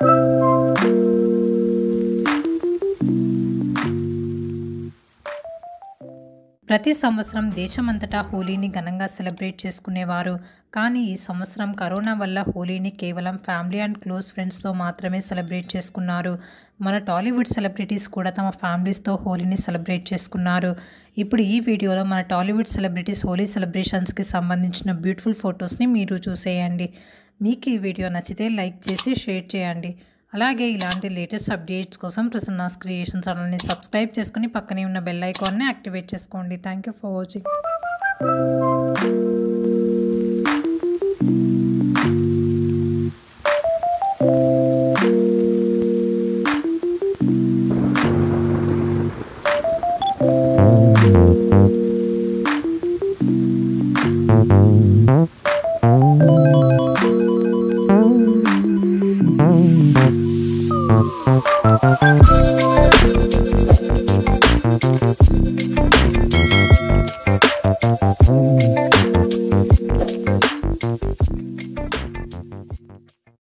ప్రతి సంవత్సరం దేశమంతటా హోలీని ఘనంగా సెలబ్రేట్ చేసుకునేవారు కానీ ఈ సంవత్సరం కరోనా వల్ల హోలీని కేవలం ఫ్యామిలీ అండ్ క్లోజ్ ఫ్రెండ్స్తో మాత్రమే సెలబ్రేట్ చేసుకున్నారు మన టాలీవుడ్ సెలబ్రిటీస్ కూడా తమ ఫ్యామిలీస్తో హోలీని సెలబ్రేట్ చేసుకున్నారు ఇప్పుడు ఈ వీడియోలో మన టాలీవుడ్ సెలబ్రిటీస్ హోలీ సెలబ్రేషన్స్కి సంబంధించిన బ్యూటిఫుల్ ఫొటోస్ని మీరు చూసేయండి మీకు ఈ వీడియో నచ్చితే లైక్ చేసి షేర్ చేయండి అలాగే ఇలాంటి లేటెస్ట్ అప్డేట్స్ కోసం ప్రసన్నాస్ క్రియేషన్ ఛానల్ని సబ్స్క్రైబ్ చేసుకుని పక్కనే ఉన్న బెల్ ఐకాన్ని యాక్టివేట్ చేసుకోండి thank you for watching Thank you.